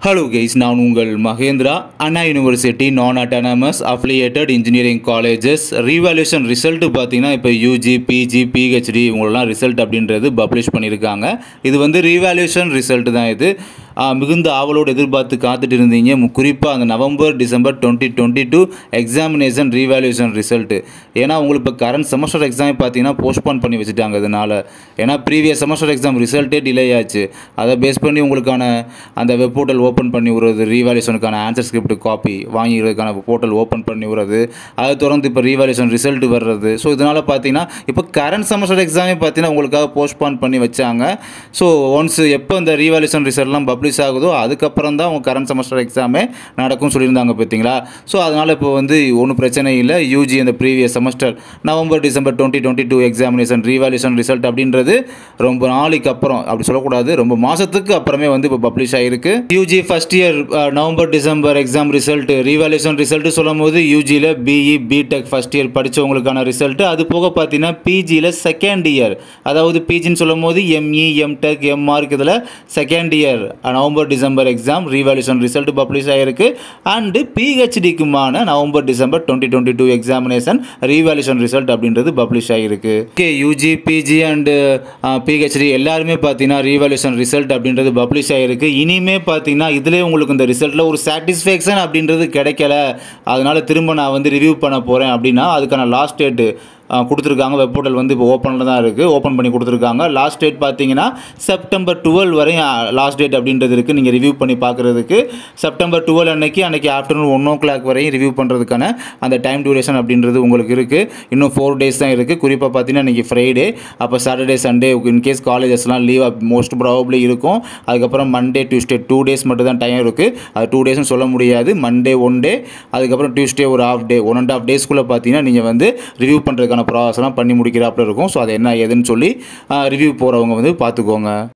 hello guys நான் உங்கள் Mahendra Anna university நான் autonomous affiliated engineering colleges revaluation result பார்த்தீங்கன்னா இப்போ யூஜி பிஜி பிஹெச்டி இவங்களெலாம் ரிசல்ட் அப்படின்றது பப்ளிஷ் பண்ணியிருக்காங்க இது வந்து ரீவாலுவேஷன் ரிசல்ட் தான் இது ஆ, மிகுந்த ஆவலோடு எதிர்பார்த்து காத்துட்டு இருந்தீங்க குறிப்பாக அந்த November December twenty twenty two examination revaluation result ஏன்னா உங்களுக்கு இப்போ கரண்ட் செமஸ்டர் எக்ஸாம் பார்த்தீங்கன்னா போஸ்ட்போன் பண்ணி வச்சுட்டாங்க இதனால் ஏன்னா ப்ரீவியஸ் செமஸ்டர் எக்ஸாம் ரிசல்ட்டே டிலே ஆச்சு அதை பேஸ் பண்ணி உங்களுக்கான அந்த வெப் போர்ட்டல் ஓப்பன் பண்ணி விடுறது ரீவாலுவேஷனுக்கான ஆன்சர் ஸ்கிரிப்ட் காப்பி வாங்கிக்கிறதுக்கான போர்ட்டல் ஓப்பன் பண்ணி விடுறது அதை தொடர்ந்து இப்போ ரீவாலுவேஷன் ரிசல்ட் வர்றது ஸோ இதனால் பார்த்தீங்கன்னா இப்போ கரண்ட் செமஸ்டர் எக்ஸாமே பார்த்தீங்கன்னா உங்களுக்காக போஸ்ட்போன் பண்ணி வச்சாங்க ஸோ ஒன்ஸ் எப்போ இந்த ரீவாலுவேஷன் ரிசல்ட்லாம் பப்ளிஷ் ஆகுதோ அதுக்கப்புறம் தான் உங்கள் கரண்ட் செமஸ்டர் எக்ஸாமே நடக்கும் சொல்லியிருந்தாங்க பார்த்தீங்களா ஸோ அதனால் இப்போ வந்து ஒன்றும் பிரச்சனை இல்லை யூஜி அந்த previous semester November December twenty twenty two examination revaluation result அப்படின்றது ரொம்ப நாளைக்கு அப்புறம் அப்படி சொல்லக்கூடாது ரொம்ப மாதத்துக்கு அப்புறமே வந்து இப்போ பப்ளிஷ் ஆகிருக்கு UG first year November December exam result revaluation result சொல்லும் போது யூஜியில் பிஇ பிடெக் ஃபஸ்ட் இயர் படித்தவங்களுக்கான ரிசல்ட் அது போக பார்த்தீங்கன்னா பிஜியில் செகண்ட் இயர் அதாவது பிஜின்னு சொல்லும் போது எம்இ எம்டெக் எம்ஆர்க் இதில் second year November December exam revaluation result publish ஆகிருக்கு அண்டு பிஹெச்டிக்குமான November December twenty twenty two examination revaluation result அப்படின்றது பப்ளிஷ் ஆகிருக்கு okay UG PG and PhD எல்லாருமே பார்த்தீங்கன்னா ரீவாலுவேஷன் ரிசல்ட் அப்படின்றது பப்ளிஷ் ஆகிருக்கு இனிமே பார்த்தீங்கன்னா இதுலேயே உங்களுக்கு இந்த ரிசல்ட்டில் ஒரு சாட்டிஸ்ஃபேக்ஷன் அப்படின்றது கிடைக்கல அதனால திரும்ப நான் வந்து ரிவ்யூ பண்ண போகிறேன் அப்படின்னா அதுக்கான லாஸ்ட் டேட்டு கொடுத்துருக்காங்க வெப் போர்ட்டல் வந்து இப்போ ஓப்பனில் தான் இருக்குது ஓப்பன் பண்ணி கொடுத்துருக்காங்க லாஸ்ட் டேட் பார்த்தீங்கன்னா செப்டம்பர் டுவெல் வரையும் லாஸ்ட் டேட் அப்படின்றது இருக்குது நீங்கள் ரிவ்யூ பண்ணி பார்க்குறதுக்கு செப்டம்பர் டுவெல் அன்னைக்கு அன்னைக்கு ஆஃப்டர்நூன் ஒன் ஓ கிளாக் வரையும் ரிவ்யூ பண்ணுறதுக்கான அந்த டைம் டியூரேஷன் அப்படின்றது உங்களுக்கு இருக்குது இன்னும் ஃபோர் டேஸ் தான் இருக்குது குறிப்பாக பார்த்தீங்கன்னா இன்றைக்கி ஃப்ரைடே அப்போ சாட்டர்டே சண்டே இன்கேஸ் காலேஜஸ்லாம் லீவ் மோஸ்ட் ப்ராபப்ளி இருக்கும் அதுக்கப்புறம் மண்டே டியூஸ்டே டூ டேஸ் மட்டும் தான் டைம் இருக்குது அது டூ டேஸ்னு சொல்ல முடியாது மண்டே ஒன் டே அதுக்கப்புறம் டியூஸ்டே ஒரு half day one and half டேஸ்க்குள்ளே பார்த்தீங்கன்னா நீங்கள் வந்து ரிவ்யூ பண்ணுறதுக்கான ப்ராசஸ்லாம் பண்ணி முடிக்கிறாப்புல இருக்கும் ஸோ அது என்ன ஏதுன்னு சொல்லி ரிவ்யூ போகிறவங்க வந்து பார்த்துக்கோங்க